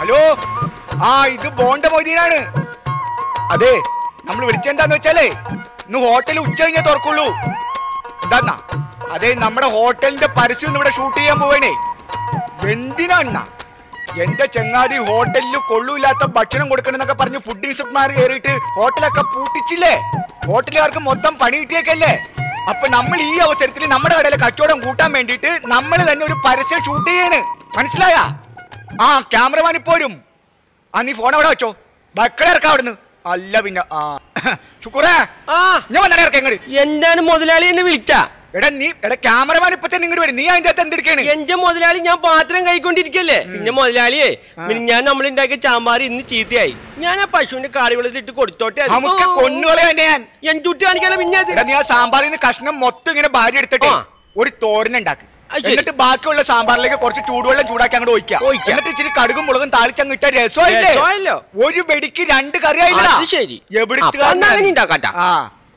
Hello ആ ഇത് ബോണ്ട മൊയ്തീനാണ് അതെ നമ്മൾ വിളിച്ചെന്താന്ന് വെച്ചാലേ ഇന്ന് ഹോട്ടൽ ഉച്ച കഴിഞ്ഞേ തുറക്കുള്ളൂ എന്താന്നാ അതെ നമ്മുടെ ഹോട്ടലിന്റെ പരസ്യം ഇന്ന് ഇവിടെ ഷൂട്ട് ചെയ്യാൻ പോവേണേ എന്തിനാ എന്റെ ചങ്ങാതി ഹോട്ടലിൽ കൊള്ളൂല്ലാത്ത ഭക്ഷണം കൊടുക്കണമെന്നൊക്കെ പറഞ്ഞ് ഫുഡ് ഇൻസ്പെക്ടർമാർ കയറിയിട്ട് ഹോട്ടലൊക്കെ പൂട്ടിച്ചില്ലേ ഹോട്ടലുകാർക്ക് മൊത്തം പണി കിട്ടിയേക്കല്ലേ അപ്പൊ നമ്മൾ ഈ അവസരത്തിൽ നമ്മുടെ കടയിലെ കച്ചവടം കൂട്ടാൻ വേണ്ടിയിട്ട് നമ്മൾ തന്നെ ഒരു പരസ്യം ഷൂട്ട് ചെയ്യാണ് മനസ്സിലായ ആ ക്യാമറമാൻ ഇപ്പോരും ആ നീ ഫോൺ അവിടെ വെച്ചോ ബക്കടെ ഇറക്കാം അവിടുന്ന് അല്ല പിന്നെ ആ ശുക്രേ ആ ഞാൻ വന്നട ഇറക്കാം ഇങ്ങോട്ട് എന്താണ് മുതലാളി എന്നെ വിളിച്ച എടാ നീ എടാ ക്യാമറമാൻ ഇപ്പൊ തന്നെ ഇങ്ങോട്ട് വരും നീ അതിന്റെ അകത്ത് എന്തെടുക്കാണ് എന്റെ മുതലാളി ഞാൻ പാത്രം കഴിക്കൊണ്ടിരിക്കല്ലേ പിന്നെ മുതലാളിയെ പിന്നെ ഞാൻ നമ്മൾ ഉണ്ടാക്കിയ ചാമ്പാർ ഇന്ന് ചീത്തയായി ഞാൻ ആ പശുവിന്റെ കാറിവെള്ളത്തിട്ട് കൊടുത്തോട്ടെ അത് നമുക്ക് ഓ, കൊന്നുകളെ തന്നെ ഞാൻ എന്തുട്ടി കാണിക്കാനാ പിന്നെ അത് എടാ നീ ആ സാമ്പാറിൽ നിന്ന് കഷ്ണം മൊത്തം ഇങ്ങനെ ഭാര്യ എടുത്തിട്ട് ആ. ഒരു തോരനുണ്ടാക്കി അത് ശരി. എന്നിട്ട് ബാക്കിയുള്ള സാമ്പാറിലേക്ക് കുറച്ച് ചൂടുവെള്ളം ചൂടാക്കി അങ്ങോട്ട് ഒഴിക്കാം ഒഴിക്കാം. എന്നിട്ട് ഇച്ചിരി കടുകും മുളകും താളിച്ചങ്ങ് ഇട്ട രസമായില്ലേ രസമായല്ലോ. ഒരു വെടിക്ക് രണ്ട് കറി ആയില്ല അത് ശരി. അപ്പൊ എന്നാ അങ്ങനെ ഉണ്ടാക്കാട്ടാ. ആ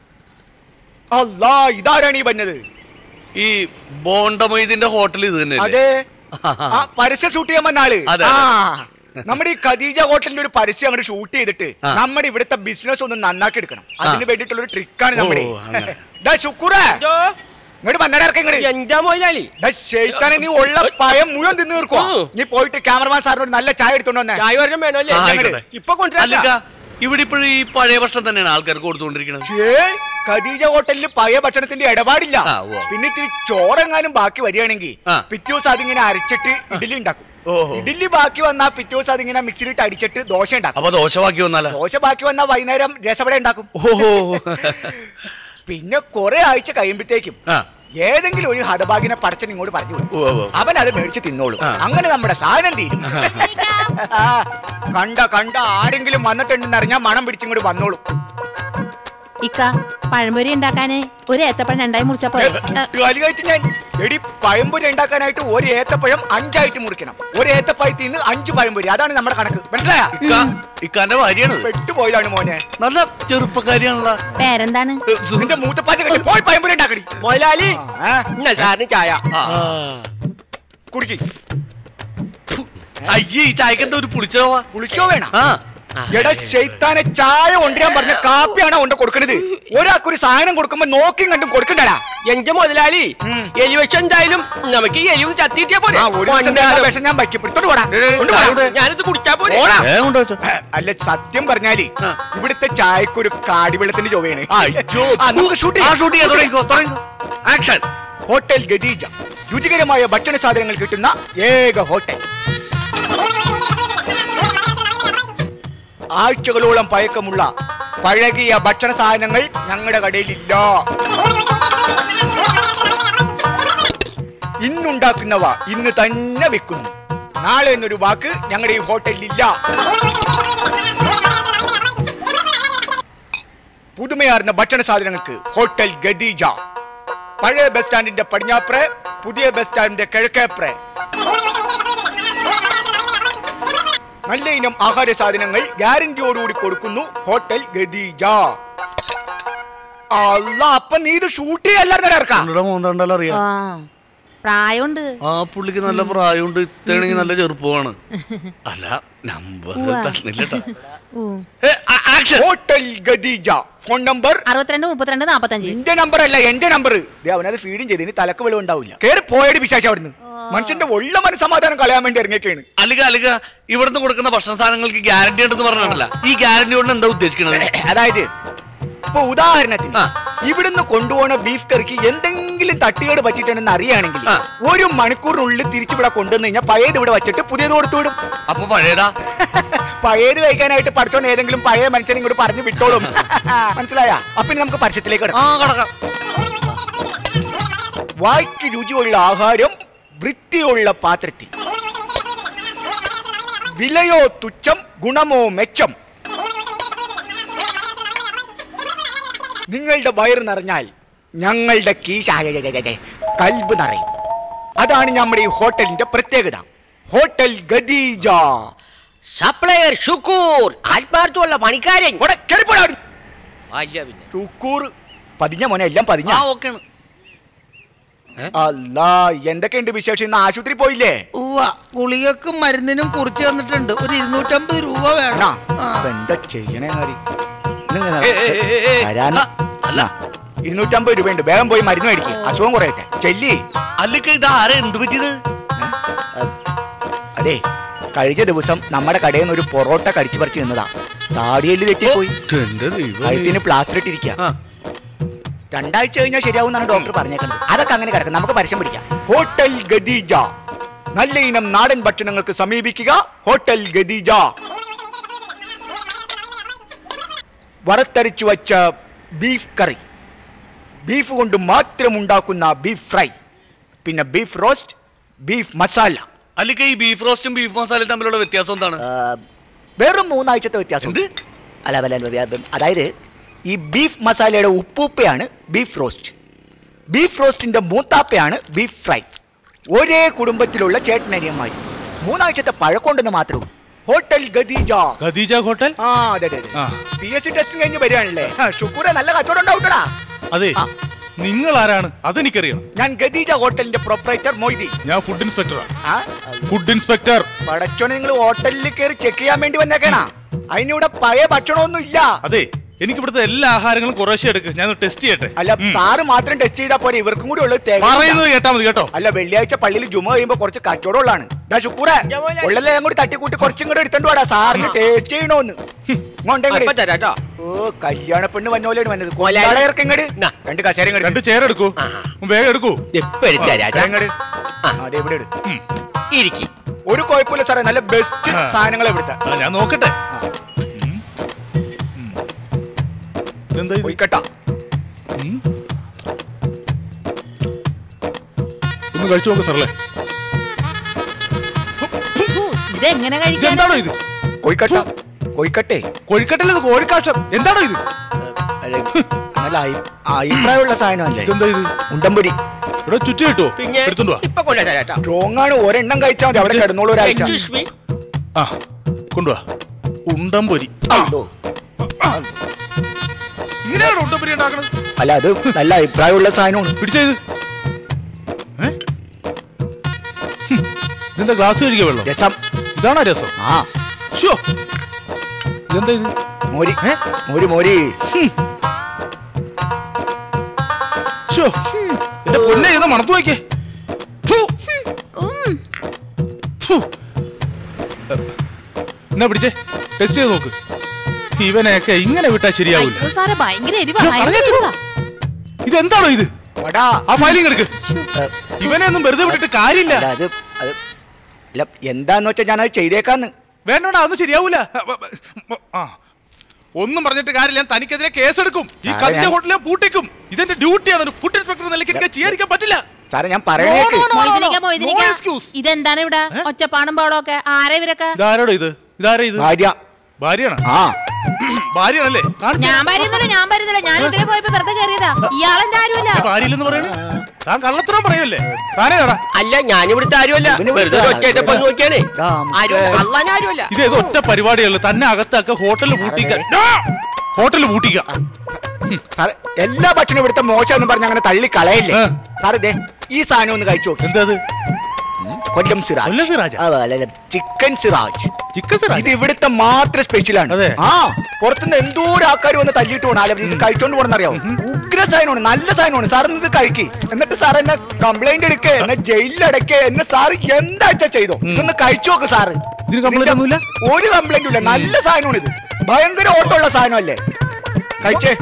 അല്ലാ ഇതാരാണ് ഈ പറഞ്ഞത് ഈ ബോണ്ട മൊയ്തിന്റെ ഹോട്ടൽ ഇത് തന്നെ അതെ ആ പരസ്യം ഷൂട്ട് ചെയ്യാൻ വന്ന ആള് അതെ, ആ നമ്മുടെ ഈ ഖദീജ ഹോട്ടലിന്റെ ഒരു പരസ്യം അങ്ങോട്ട് ഷൂട്ട് ചെയ്തിട്ട് ആ. നമ്മുടെ ഇവിടുത്തെ ബിസിനസ് ഒന്ന് നന്നാക്കി എടുക്കണം അതിന് വേണ്ടിയിട്ടുള്ള ഒരു ട്രിക്കാണ് നമ്മുടെ ഓ, അങ്ങനെ. ഡാ ശുക്രേ ഇതോ, ഇങ്ങോട്ട് വന്നട ഇറക്കം ഇങ്ങോട്ട് എന്താ മുതലാളി ഡാ ശൈത്താനെ നീ ഉള്ള പഴം മുഴുവൻ തിന്നു തീർക്കുവാ ഉം. നീ പോയിട്ട് ക്യാമറമാൻ സാറിനോട് നല്ല ചായ എടുത്തോണ്ട് വന്നേ ചായ വരണം വേണമല്ലേ ആ, ഞങ്ങള് ആയിക്കോട്ടെ. ഇപ്പൊ കൊണ്ടുവരാം അല്ലിക്ക ഇവിടെ ഇപ്പോഴും ഈ പഴയ ഭക്ഷണം തന്നെയാണ് ആൾക്കാർക്ക് കൊടുത്തുകൊണ്ടിരിക്കുന്നത് ഛേ, ഖദീജ ഹോട്ടലിൽ പഴയ ഭക്ഷണത്തിന്റെ ഇടപാടില്ല ആ, ഉവ്വ. പിന്നെ ഇത്തിരി ചോറെങ്ങാനും ബാക്കി വരികയാണെങ്കിൽ ആ. പിറ്റേ ദിവസം അതിങ്ങനെ അരച്ചിട്ട് ഇഡലി ഉണ്ടാക്കും ഓഹോ. ഇഡലി ബാക്കി വന്നാ പിറ്റേ ദിവസം അതിങ്ങനെ മിക്സിയിലിട്ട് അടിച്ചിട്ട് ദോശ ഉണ്ടാക്കും അപ്പൊ ദോശമാക്കി വന്നാലാ ദോശ ബാക്കി വന്നാ വൈകുന്നേരം രസവട ഉണ്ടാക്കും ഓഹോ പിന്നെ കുറെ ആഴ്ച കഴിയുമ്പോഴത്തേക്കും ആ ഏതെങ്കിലും ഒരു ഹതഭാഗിനെ പടച്ചൻ ഇങ്ങോട്ട് പറഞ്ഞു വിടും. ഉവ്വ് ഉവ്വ്. അവൻ അത് മേടിച്ച് തിന്നോളും ആ. അങ്ങനെ നമ്മുടെ സാധനം തീരും ആ, കണ്ട കണ്ട ആരെങ്കിലും വന്നിട്ടുണ്ടെന്ന് അറിഞ്ഞാൽ മണം പിടിച്ചിങ്ങോട്ട് വന്നോളും ഇക്ക പഴംപൊരി ഉണ്ടാക്കാന് ഒരു ഏത്തപ്പഴം രണ്ടായി മുറിച്ചാ പോരെ ഏ, കാലികായിട്ട് ഞാൻ എടി പഴംപൊരി ഉണ്ടാക്കാനായിട്ട് ഒരു ഏത്തപ്പഴം അഞ്ചായിട്ട് മുറിക്കണം ഒരു ഏത്തപ്പഴത്തിൽ നിന്ന് അഞ്ച് പഴംപൊരി അതാണ് നമ്മുടെ കണക്ക് മനസ്സിലായ ഇക്ക ഇക്കാന്റെ ഭാര്യയാണ് പെട്ടുപോയതാണ് മോനെ നല്ല ചെറുപ്പക്കാരിയാണല്ലോ പേരെന്താണ് ഏ, സുഹൃത്ത്. നിന്റെ മൂത്തപ്പാറ്റ് കണ്ടി പോയി പഴംപൊരി ഉണ്ടാക്കടി മുതലാളി ആ, ഇന്ന സാറിന് ചായ ആ. കുടിക്ക് അയ്യേ ഈ ചായക്ക് എന്താ ഒരു പുളിച്ചോവാ കുളിച്ചോ വേണം ആ എടാ ചെയ്ത്താനെ ചായ കൊണ്ടുവരാൻ പറഞ്ഞ കാപ്പിയാണോ കൊണ്ട് കൊടുക്കണത് ഒരാൾക്കൊരു സാധനം കൊടുക്കുമ്പോ നോക്കിയും കണ്ടും കൊടുക്കണ്ടടാ എന്റെ മുതലാളി ഉം. എലിവശം എന്തായാലും നമുക്ക് ഈ എലിവും ചത്തിട്ടിയാ പോലെ ആ ഒരു ദിവസം തേങ്ങ വിഷം ഞാൻ വയ്ക്കും എടുത്തോണ്ട് പോടാ കൊണ്ട് പോടാ. ഞാനിത് കുടിച്ചാ പോലെ പോടാ. വേഗം കൊണ്ടുവച്ചോ. അല്ല സത്യം പറഞ്ഞാല് ആ. ഇവിടുത്തെ ചായക്കൊരു കാടിവെള്ളത്തിന്റെ ചൊവ്വയാണ് അയ്യോ ആ, നമുക്ക് ഷൂട്ട് ആ ഷൂട്ട് ചെയ്യാം തുടങ്ങിക്കോ തുടങ്ങിക്കോ ആക്ഷൻ ഹോട്ടൽ ഗദീജ രുചികരമായ ഭക്ഷണ സാധനങ്ങൾ കിട്ടുന്ന ഏക ഹോട്ടൽ ആഴ്ചകളോളം പഴക്കമുള്ള പഴകിയ ഭക്ഷണ സാധനങ്ങൾ ഞങ്ങളുടെ കടയിലില്ല ഇന്നുണ്ടാക്കുന്നവ ഇന്ന് തന്നെ വെക്കുന്നു നാളെ എന്നൊരു വാക്ക് ഞങ്ങളുടെ ഈ ഹോട്ടലിലില്ല പുതുമയാർന്ന ഭക്ഷണ സാധനങ്ങൾക്ക് ഹോട്ടൽ ഗദീജ പഴയ ബസ് സ്റ്റാൻഡിന്റെ പടിഞ്ഞാപ്ര പുതിയ ബസ് സ്റ്റാൻഡിന്റെ കിഴക്കേപ്ര നല്ല ഇനം ആഹാര സാധനങ്ങൾ ഗ്യാരണ്ടിയോടുകൂടി കൊടുക്കുന്നു ഹോട്ടൽ ഗദീജ അല്ല അപ്പൊ നീ ഇത് ഷൂട്ട് ചെയ്യല്ലായിരുന്നു ഇറക്കാം പുള്ളിയുടെ മോന്തണ്ടല്ലോ അറിയാം ആ പ്രായമുണ്ട് ആ പുള്ളിക്ക് നല്ല പ്രായമുണ്ട് ഇത്തണെങ്കിൽ നല്ല ചെറുപ്പമാണ് അല്ല നമ്പർ ഉവ്വ. തന്നില്ലട്ടോ ഉം. Action hotel Khadeeja phone number അറുപത്തിരണ്ട് മുപ്പത്തിരണ്ട് നാപ്പത്തഞ്ച് നിന്റെ നമ്പർ അല്ല എന്റെ നമ്പർ അവനത് ഫീഡും ചെയ്ത് ഇനി തലക്ക് വെളിവ് ഉണ്ടാവില്ല കേറി പോയടി പിശാശ അവിടുന്ന് മനുഷ്യന്റെ ഉള്ള മനസമാധാനം കളയാൻ വേണ്ടി ഇറങ്ങിയൊക്കെയാണ് അല്ലിക അല്ലിക ഇവിടുന്ന് കൊടുക്കുന്ന ഭക്ഷണ സാധനങ്ങൾക്ക് ഗ്യാരണ്ടി ഉണ്ടെന്ന് പറഞ്ഞിട്ടല്ല ഈ ഗ്യാരണ്ടി കൊണ്ട് എന്താ ഉദ്ദേശിക്കണത് അതായത് ഇപ്പൊ ഉദാഹരണത്തിന് ആ. ഇവിടുന്ന് കൊണ്ടുപോണ ബീഫ് കറിക്ക് എന്തെങ്കിലും തട്ടുകേട് പറ്റിയിട്ടുണ്ടെന്ന് അറിയുകയാണെങ്കിൽ ആ. ഒരു മണിക്കൂറിനുള്ളിൽ തിരിച്ചിവിടെ കൊണ്ടുവന്ന് കഴിഞ്ഞാൽ പഴയത് ഇവിടെ വെച്ചിട്ട് പുതിയത് കൊടുത്തു വിടും അപ്പൊ പഴയതാ പഴയത് കഴിക്കാനായിട്ട് പഠിച്ചോണ്ട് ഏതെങ്കിലും പഴയ മനുഷ്യനെ ഇങ്ങോട്ട് പറഞ്ഞു വിട്ടോളും മനസ്സിലായ അപ്പൊ ഇനി നമുക്ക് പരസ്യത്തിലേക്ക് ആ കിടക്കാം കടക്കാം വായ്ക്ക് രുചിയുള്ള ആഹാരം വൃത്തിയുള്ള പാത്രത്തിൽ വിലയോ തുച്ഛം ഗുണമോ മെച്ചം നിങ്ങളുടെ വയറ് നിറഞ്ഞാൽ ഞങ്ങളുടെ കീശ കൽബ് നിറയും അതാണ് നമ്മുടെ ഈ ഹോട്ടലിന്റെ പ്രത്യേകത ഹോട്ടൽ ഗദീജ സപ്ലയർ ഷുക്കൂർ ആത്മാർത്ഥമുള്ള പണിക്കാരൻ ഇവിടെ കേറിപ്പോടാ അവിടുന്ന്. അല്ല പിന്നെ ചുക്കൂർ പതിഞ്ഞ മോനെ എല്ലാം പതിഞ്ഞ ആ ഓക്കെയാണ് അല്ല എന്തൊക്കെയുണ്ട് വിശേഷം ഇന്ന് ആശുപത്രി പോയില്ലേ ഉവ്വ ഗുളികക്കും മരുന്നിനും കുറിച്ച് തന്നിട്ടുണ്ട് ഒരു ഇരുന്നൂറ്റമ്പത് രൂപ ആണോ? വേണം ആ. അപ്പൊ എന്താ ചെയ്യണേ കാര്യം? ഇന്നിങ്ങനെ ഏയ്, ഏയ്, ഏയ്, ഏയ്. വരാന്- അല്ല. ഇരുന്നൂറ്റമ്പത് രൂപയുണ്ട് വേഗം പോയി മരുന്ന് മേടിക്കും അസുഖം കുറയട്ടെ ചെല്ലി അല്ലക്ക് ഇത് ആരെ എന്ത് പറ്റിയത് അതെ കഴിഞ്ഞ ദിവസം നമ്മുടെ കടയിൽ നിന്ന് ഒരു പൊറോട്ട കടിച്ചു പറിച്ച് നിന്നതാ താടിയല് തെറ്റിപ്പോയി എന്റെ ദൈവമേ. കഴുത്തിന് പ്ലാസ്റ്റർ ഇട്ടിരിക്കുക ആ. രണ്ടാഴ്ച കഴിഞ്ഞാൽ ശരിയാവും എന്നാണ് ഡോക്ടർ പറഞ്ഞേക്കുന്നത് അതൊക്കെ അങ്ങനെ കിടക്കും നമുക്ക് പരസ്യം പിടിക്കാം ഹോട്ടൽ ഗദീജ നല്ല ഇനം നാടൻ ഭക്ഷണങ്ങൾക്ക് സമീപിക്കുക ഹോട്ടൽ ഗദീജ വറുത്തരച്ചു വച്ച ബീഫ് കറി ബീഫ് കൊണ്ട് മാത്രം ഉണ്ടാക്കുന്ന ബീഫ് ഫ്രൈ പിന്നെ ബീഫ് റോസ്റ്റ് ബീഫ് മസാല അല്ലക്ക് ഈ ബീഫ് റോസ്റ്റും ബീഫ് മസാലയും തമ്മിലുള്ള വ്യത്യാസം എന്താണ് ആ, വെറും മൂന്നാഴ്ചത്തെ വ്യത്യാസം അല്ല അല്ല, അല്ല, അല്ല, അതായത് ഈ ബീഫ് മസാലയുടെ ഉപ്പൂപ്പയാണ് ബീഫ് റോസ്റ്റ് ബീഫ് റോസ്റ്റിന്റെ മൂത്താപ്പയാണ് ബീഫ് ഫ്രൈ ഒരേ കുടുംബത്തിലുള്ള ചേട്ടനനിയന്മാർ മൂന്നാഴ്ചത്തെ പഴക്കൊണ്ടെന്ന് മാത്രമേ ഹോട്ടൽ ഗദീജ ഖദീജ ഹോട്ടൽ ആ അതെ അതെ ആ. പി എസ് സി ടെസ്റ്റും കഴിഞ്ഞ് വരികയാണല്ലേ ഷുക്കൂറെ നല്ല കച്ചവടം ഉണ്ടാവൂട്ടടാ അതെ ആ. നിങ്ങൾ ആരാണ് അതെനിക്കറിയണം ഞാൻ ഗദീജ ഹോട്ടലിന്റെ പ്രൊപ്പറേറ്റർ മൊയ്തി ഞാൻ ഫുഡ് ഇൻസ്പെക്ടറാണ് ആ ഫുഡ് ഇൻസ്പെക്ടർ പടച്ചോനെ നിങ്ങൾ ഹോട്ടലിൽ കയറി ചെക്ക് ചെയ്യാൻ വേണ്ടി വന്നേക്കണ അതിനിവിടെ പഴയ ഭക്ഷണമൊന്നും ഇല്ല അതെ എനിക്ക് ഇവിടുത്തെ എല്ലാ ആഹാരങ്ങളും കുറേശ്ശെ എടുക്ക് ഞാൻ ടെസ്റ്റ് ചെയ്യട്ടെ അല്ല ഉം. സാറ് മാത്രം ടെസ്റ്റ് ചെയ്താൽ പോരെ ഇവർക്കും കൂടി ഉള്ളത് തേങ്ങ പറയുന്നത് കേട്ടാ മതി കേട്ടോ അല്ല വെള്ളിയാഴ്ച പള്ളിയിൽ ജുമ കഴിയുമ്പോ കുറച്ച് കച്ചവടം ഉള്ളതാണ് ഡാ ശുക്കൂറെ ജമോലെ. ഉള്ളല്ലേ കൂടി തട്ടിക്കൂട്ടി കുറച്ചും കൂടെ എടുത്തോണ്ട് വാടാ സാറിന് ടേസ്റ്റ് ചെയ്യണോന്ന് ഇങ്ങോട്ട് അപ്പൊ ഇങ്ങട്. തരാട്ടോ ഓ കല്യാണ പെണ്ണ് വന്ന പോലെയാണ് വന്നത് മോലാളി. കൊല്ലാളയർക്ക് ഇങ്ങട് നാ. രണ്ട് കസേര ഇങ്ങട് രണ്ട് ചെയർ എടുക്കൂ വേഗം എടുക്കൂ ഇപ്പൊ എടുത്ത് തരാട്ടോ ദേ ഇങ്ങട്. അതെ ഇവിടെ എടു ഇരിക്കി ഒരു കുഴപ്പമില്ല സാറേ നല്ല ബെസ്റ്റ് ആ. സാധനങ്ങൾ ഇവിടുത്തെ ആ, ഞാൻ നോക്കട്ടെ ഉം. ഉം. ഇതെന്താ ഇത്? പോയിക്കട്ടാ ഉം. ഒന്ന് കഴിച്ചു നോക്ക് സാറല്ലേ ഫു, ഇതെങ്ങനെ കഴിക്കാൻ ഇതെന്താണോ ഇത് കോയിക്കട്ട കോയിക്കട്ടെ കോഴിക്കട്ടല്ലേ ഇത് കോഴിക്കാഷ്ടം എന്താണോ ഇത് അല്ല, നല്ല അഭി- അഭിപ്രായമുള്ള സാധനമല്ലേ ഇതെന്താ ഇത് ഉണ്ടമ്പൊരി ഇവിടെ ചുറ്റി കിട്ടോ പിന്നെ എടുത്തോണ്ട് വാ ഇപ്പൊ കൊണ്ടു തരാട്ടോ സ്ട്രോങ് ആണ് ഒരെണ്ണം കഴിച്ചാൽ മതി അവിടെ കിടന്നോളൂ ഒരാഴ്ച Excuse me. ആ കൊണ്ടുവാ ഉണ്ടംപൊരി അല്ലോ. ഇങ്ങനെയാണ് ഉണ്ടംപൊരി ഉണ്ടാക്കണത് അല്ല അത് നല്ല അഭിപ്രായമുള്ള സാധനമാണ് പിടിച്ചത് ഏ? ഹും. ഇതെന്താ ഗ്ലാസ് കഴിക്കുക വെള്ളം രസം ഇതാണോ രസം ആ ഷോ ഇതെന്താ ഇത് മോരി ഏ? മോരി മോരി ഷോ എന്റെ പൊന്നെ ഇത് മണത്തു നോക്കിയേ ഥു. ഉം. ഥു. എന്നാ പിടിച്ചേ ടെസ്റ്റ് ചെയ്ത് നോക്ക് ഇവനെയൊക്കെ ഇങ്ങനെ വിട്ടാ ശരിയാവില്ല അയ്യോ സാറേ ഭയങ്കര എരിവാ ഞാൻ ഭയങ്കര പറഞ്ഞേക്ക്. എരിവാ. ഇതെന്താണോ ഇത് വടാ ആ ഫയലിംഗ് എടുക്ക് ഏ, ഇവനെ ഒന്നും വെറുതെ വിട്ടിട്ട് കാര്യമില്ല അല്ല അത് അത് അല്ല എന്താന്ന് വെച്ചാ ഞാനത് ചെയ്തേക്കാന്ന് വേണ്ടോടാ അതൊന്നും ശരിയാവൂല ആ ഒന്നും പറഞ്ഞിട്ട് കാര്യമില്ല ഞാൻ തനിക്കെതിരെ കേസെടുക്കും ഈ സാറേ, കത്തിയ ഞാൻ- ഹോട്ടലിലെ പൂട്ടിക്കും ഇതെന്റെ ഡ്യൂട്ടിയാണ് ഒരു ഫുഡ് ഇൻസ്പെക്ടർ നിലയ്ക്ക് എനിക്ക് ചെയ്യാതിരിക്കാൻ പറ്റില്ല സാറേ ഞാൻ പറയണേക്ക് No, no, no. മൊയ്തനിക്ക no മൊയ്തനിക്ക excuse. ഇതെന്താണ് ഇവിടെ ഒച്ചപ്പാടും ബഹളവും ഒക്കെ ആരാ ഇവരൊക്കെ ഇതാരോടോ ഇത് ഇതാരാ ഇത് ഭാര്യ ഭാര്യയാണ് ആ ഭാര്യയാണല്ലേ കാണിച്ച് ഞാൻ വരുന്നില്ല ഞാൻ വരുന്നില്ല ഞാൻ ഇതിലെ പോയപ്പോ വെറുതെ കയറിയതാ ഇയാളെന്റെ ആരുമല്ല ഇത് ഭാര്യയില്ലെന്ന് പറയണേ താൻ കള്ളത്തരം പറയല്ലേ താനേ കടാ അല്ല ഞാൻ ഇവിടുത്തെ ആരുമല്ല ഇവന് വെറുതെ ഇവിടുത്തെ ഒറ്റയിട്ടപ്പോ ആരുമല്ല. നോക്കിയാണേ ആ, ആരുമല്ല അള്ളാൻ ആരുമല്ല ഇത് ഏതോ ഒറ്റ പരിപാടിയുള്ളു തന്നെ അകത്തൊക്കെ ഹോട്ടലിൽ പൂട്ടിക്കാൻ ഹോട്ടലിൽ പൂട്ടിക്കാം സാറേ എല്ലാ ഭക്ഷണം ഇവിടുത്തെ മോശം എന്ന് പറഞ്ഞ് അങ്ങനെ തള്ളി കളയല്ലേ ആ. സാറേ ദേ ഈ സാധനം ഒന്ന് കഴിച്ചു നോക്കി എന്താ അത് കൊല്ലം സിറാജ് കൊല്ലം സിറാജാ? ആ, അല്ല, അല്ല, ചിക്കൻ സിറാജ് ചിക്കൻ സിറാജ്? ഇത് ഇവിടുത്തെ മാത്രം സ്പെഷ്യലാണ് അതെ. ആ പുറത്തുനിന്ന് എന്തോരം ആൾക്കാർ വന്ന് തല്ലിട്ട് പോകണം അല്ല ഇത് കഴിച്ചോണ്ട് പോകണമെന്നറിയാവോ ഉഗ്ര സാധനമാണ് നല്ല സാധനമാണ് സാർ ഇത് കഴിക്ക് എന്നിട്ട് സാർ എന്നെ കംപ്ലൈന്റ് എടുക്കേ എന്നെ ജയിലിലടക്കേ എന്നെ സാർ എന്താ ചെയ്തോ ഇതൊന്ന് കഴിച്ചു നോക്ക് സാറ് ഇതിന് complaint ഇതിന്റെ ഒന്നുമില്ല? ഒരു കംപ്ലൈന്റും ഇല്ല നല്ല സാധനമാണ് ഇത് ഭയങ്കര ഓട്ടമുള്ള സാധനമല്ലേ കഴിച്ചേ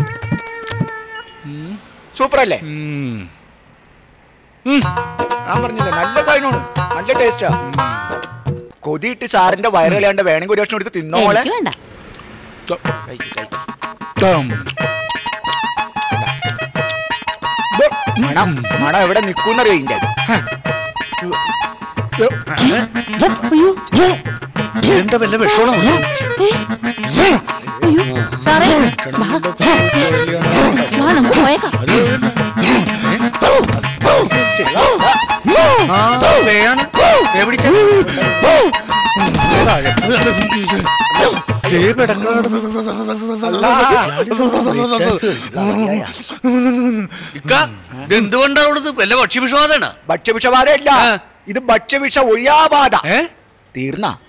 സൂപ്പർ അല്ലേ ഉം. ഉം. ഞാൻ പറഞ്ഞില്ലേ നല്ല സാധനമാണ് നല്ല ടേസ്റ്റാ കൊതിയിട്ട് സാറിന്റെ വയറിലാണ്ട് വേണമെങ്കിൽ ഒരു വർഷം എടുത്ത് തിന്നോളെ എനിക്ക് വേണ്ട കഴിക്ക്, കഴിക്ക്. ടം. മണം മണം എവിടെ നിക്കൂന്നറിയോ ഇതിന്റെ അയ്യോ എന്താ വല്ല വിഷമാണോ അയ്യോ സാറേ വാ. വാ നമുക്ക് പോയേക്കാം ഇക്ക ഇത് എന്തുകൊണ്ടാ അവിടുന്ന് വല്ല ഭക്ഷ്യവിഷവാദാണ് ഭക്ഷ്യവിഷബാധയല്ല ആ. ഇത് ഭക്ഷ്യവിഷ ഒഴിയാബാധ ഏ തീർന്ന